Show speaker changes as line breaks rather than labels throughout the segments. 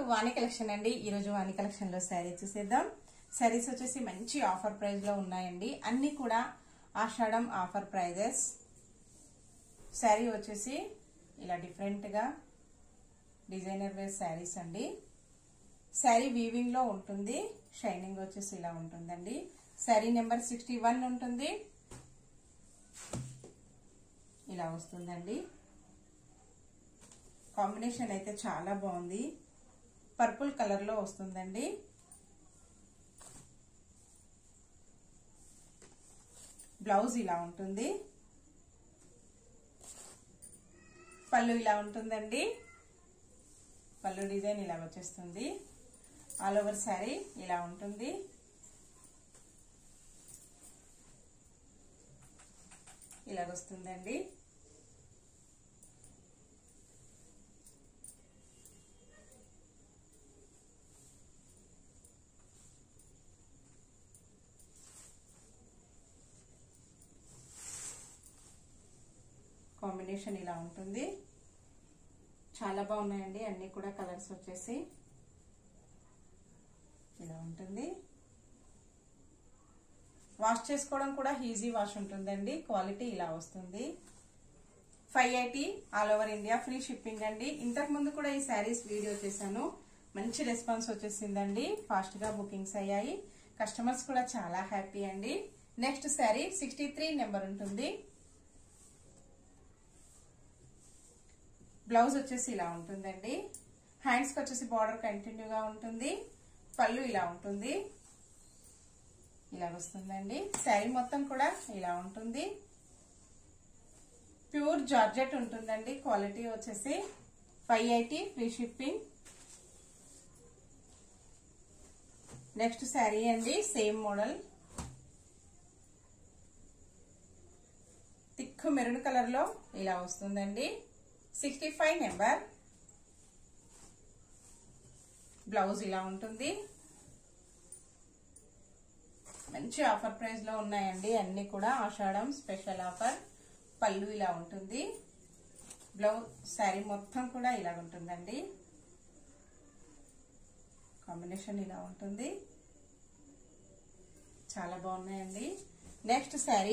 వాణి collection అండి ఈ రోజు వాణి కలెక్షన్ లో శారీ చూసేద్దాం శారీస్ వచ్చేసి మంచి ఆఫర్ ప్రైస్ లో ఉన్నాయండి అన్ని కూడా ఆషాఢం ఆఫర్ ప్రైజెస్ శారీ వచ్చేసి ఇలా డిఫరెంట్ గా డిజైనర్ వేర్ శారీస్ అండి శారీ వీవింగ్ లో ఉంటుంది షైనింగ్ వచ్చేసి ఇలా ఉంటుందండి శారీ నెంబర్ సిక్స్టీ వన్ ఉంటుంది ఇలా వస్తుందండి కాంబినేషన్ అయితే చాలా బాగుంది పర్పుల్ కలర్ లో వస్తుందండి బ్లౌజ్ ఇలా ఉంటుంది పళ్ళు ఇలా ఉంటుందండి పళ్ళు డిజైన్ ఇలా వచ్చేస్తుంది ఆల్ ఓవర్ శారీ ఇలా ఉంటుంది ఇలాగొస్తుందండి కాంబినేషన్ ఇలా ఉంటుంది చాలా బాగున్నాయండి అన్ని కూడా కలర్స్ వచ్చేసి ఇలా ఉంటుంది వాష్ చేసుకోవడం కూడా ఈజీ వాష్ ఉంటుందండి క్వాలిటీ ఇలా వస్తుంది five eighty all over India free shipping అండి ఇంతకు ముందు కూడా ఈ శారీస్ వీడియో చేశాను మంచి రెస్పాన్స్ వచ్చేసిందండి ఫాస్ట్ గా బుకింగ్స్ అయ్యాయి కస్టమర్స్ కూడా చాలా హ్యాపీ అండి next sari sixty three number ఉంటుంది బ్లౌజ్ వచ్చేసి ఇలా ఉంటుందండి హ్యాండ్స్కి వచ్చేసి బార్డర్ కంటిన్యూగా ఉంటుంది పళ్ళు ఇలా ఉంటుంది ఇలా వస్తుందండి శారీ మొత్తం కూడా ఇలా ఉంటుంది ప్యూర్ జార్జెట్ ఉంటుందండి క్వాలిటీ వచ్చేసి five eighty free shipping next sari అండి same model thick maroon colour లో ఇలా వస్తుందండి సిక్స్టీ ఫైవ్ నెంబర్ బ్లౌజ్ ఇలా ఉంటుంది మంచి ఆఫర్ ప్రైస్ లో ఉన్నాయండి అన్ని కూడా ఆషాఢం స్పెషల్ ఆఫర్ పళ్ళు ఇలా ఉంటుంది బ్లౌజ్ శారీ మొత్తం కూడా ఇలా ఉంటుందండి కాంబినేషన్ ఇలా ఉంటుంది చాలా బాగున్నాయండి నెక్స్ట్ శారీ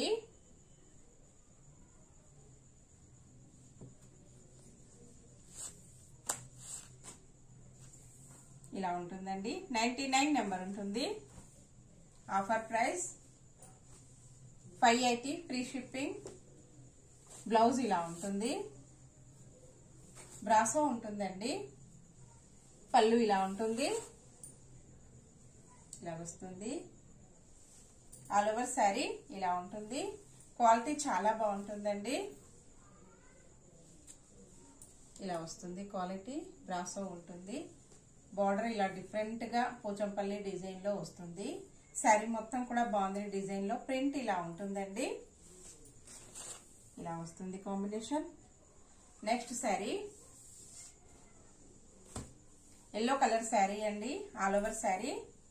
ఇలా ఉంటుందండి నైన్టీ నైన్ నెంబర్ ఉంటుంది offer price five eighty free shipping blouse ఇలా ఉంటుంది బ్రాసో ఉంటుందండి పళ్ళు ఇలా ఉంటుంది ఇలా వస్తుంది ఆల్ ఓవర్ శారీ ఇలా ఉంటుంది క్వాలిటీ చాలా బాగుంటుందండి ఇలా వస్తుంది క్వాలిటీ బ్రాసో ఉంటుంది బార్డర్ ఇలా డిఫరెంట్ గా పోచంపల్లి డిజైన్ లో వస్తుంది శారీ మొత్తం కూడా బాగుంది డిజైన్ లో ప్రింట్ ఇలా ఉంటుందండి ఇలా వస్తుంది combination next sari yellow colour sari అండి ఆల్ ఓవర్ శారీ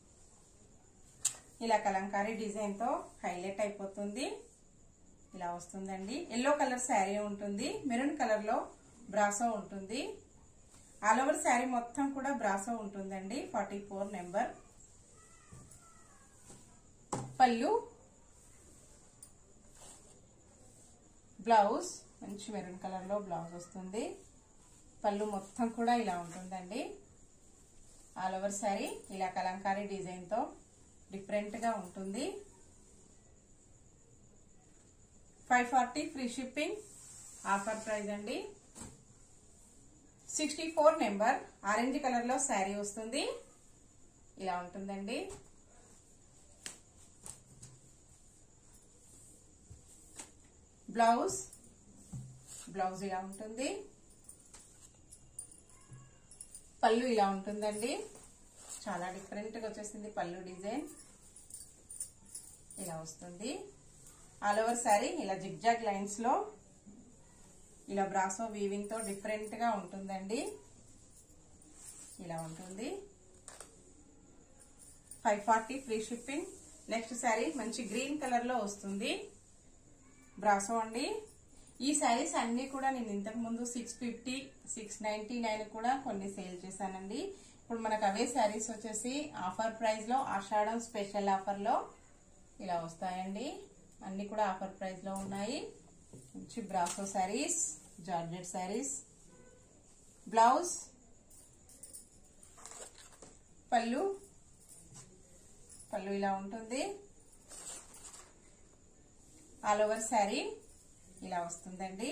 ఇలా కలంకారీ డిజైన్ తో హైలైట్ అయిపోతుంది ఇలా వస్తుందండి ఎల్లో కలర్ శారీ ఉంటుంది మెరూన్ కలర్ లో బ్రాసో ఉంటుంది ఆల్ ఓవర్ శారీ మొత్తం కూడా బ్రాసో ఉంటుందండి ఫార్టీ ఫోర్ నెంబర్ పళ్ళు బ్లౌజ్ మంచి మెరూన్ కలర్ లో బ్లౌజ్ వస్తుంది పళ్ళు మొత్తం కూడా ఇలా ఉంటుందండి ఆల్ ఓవర్ శారీ ఇలా కలంకారీ డిజైన్ తో డిఫరెంట్ గా ఉంటుంది five forty free shipping offer price అండి sixty four number orange colour లో శారీ వస్తుంది ఇలా ఉంటుందండి బ్లౌజ్ బ్లౌజ్ ఇలా ఉంటుంది పళ్ళు ఇలా ఉంటుందండి చాలా డిఫరెంట్ గా వచ్చేసింది పళ్ళు డిజైన్ ఇలా వస్తుంది ఆల్ ఓవర్ శారీ ఇలా జిగ్జాగ్ లైన్స్ లో ఇలా బ్రాసో వీవింగ్ తో డిఫరెంట్ గా ఉంటుందండి ఇలా ఉంటుంది five forty free shipping next sari మంచి గ్రీన్ కలర్ లో వస్తుంది బ్రాసో అండి ఈ శారీస్ అన్ని కూడా నేను ఇంతకు ముందు six fifty six ninety nine కూడా కొన్ని సేల్ చేశానండి ఇప్పుడు మనకు అవే శారీస్ వచ్చేసి ఆఫర్ ప్రైస్ లో ఆషాఢం స్పెషల్ ఆఫర్ లో ఇలా వస్తాయండి అన్ని కూడా ఆఫర్ ప్రైస్ లో ఉన్నాయి మంచి brasso saris georgette saris blouse పళ్ళు పళ్ళు ఇలా ఉంటుంది ఆల్ ఓవర్ శారీ ఇలా వస్తుందండి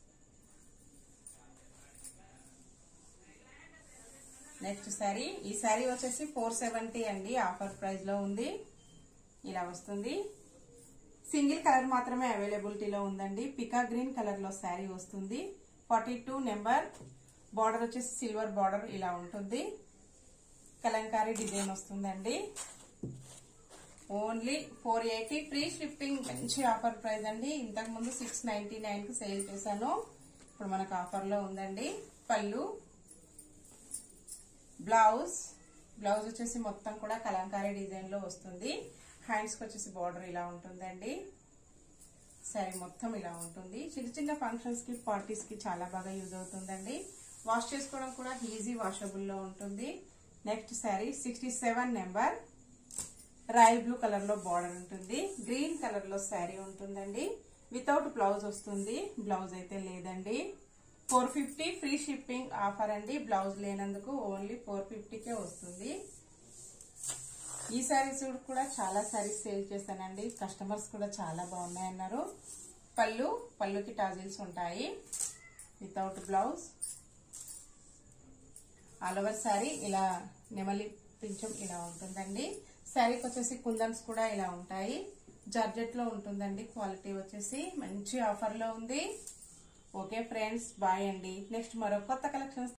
నెక్స్ట్ శారీ ఈ శారీ వచ్చేసి ఫోర్ సెవెంటీ అండి ఆఫర్ ప్రైస్ లో ఉంది ఇలా వస్తుంది సింగిల్ కలర్ మాత్రమే అవైలబిలిటీలో ఉందండి పికా గ్రీన్ కలర్ లో శారీ వస్తుంది ఫార్టీ టూ నెంబర్ బార్డర్ వచ్చేసి సిల్వర్ బార్డర్ ఇలా ఉంటుంది కలంకారీ డిజైన్ వస్తుందండి only four eighty free shipping మంచి ఆఫర్ ప్రైస్ అండి ఇంతకు ముందు సిక్స్ నైన్టీ నైన్ కి సేల్ చేశాను ఇప్పుడు మనకు ఆఫర్ లో ఉందండి పళ్ళు బ్లౌజ్ బ్లౌజ్ వచ్చేసి మొత్తం కూడా కలంకారీ డిజైన్ లో వస్తుంది హ్యాండ్స్ కి వచ్చేసి బార్డర్ ఇలా ఉంటుందండి సరే మొత్తం ఇలా ఉంటుంది చిన్న చిన్న ఫంక్షన్స్ కి పార్టీస్ కి చాలా బాగా యూజ్ అవుతుందండి వాష్ చేసుకోవడం కూడా ఈజీ వాషబుల్ లో ఉంటుంది next sari sixty seven number royal blue colour లో బార్డర్ ఉంటుంది గ్రీన్ కలర్ లో శారీ ఉంటుందండి వితౌట్ బ్లౌజ్ వస్తుంది బ్లౌజ్ అయితే లేదండి four fifty free shipping offer అండి బ్లౌజ్ లేనందుకు ఓన్లీ ఫోర్ ఫిఫ్టీకే వస్తుంది ఈ శారీస్ కూడా చాలా శారీస్ సేల్ చేశానండి కస్టమర్స్ కూడా చాలా బాగున్నాయి అన్నారు పళ్ళు పళ్ళుకి టాజిల్స్ ఉంటాయి without blouse all over sari ఇలా నెమలి పింఛం ఇలా ఉంటుందండి శారీకి వచ్చేసి కుందన్స్ కూడా ఇలా ఉంటాయి జార్జెట్ లో ఉంటుందండి క్వాలిటీ వచ్చేసి మంచి ఆఫర్ లో ఉంది ఓకే ఫ్రెండ్స్ బాయ్ అండి నెక్స్ట్ మరో కొత్త కలెక్షన్స్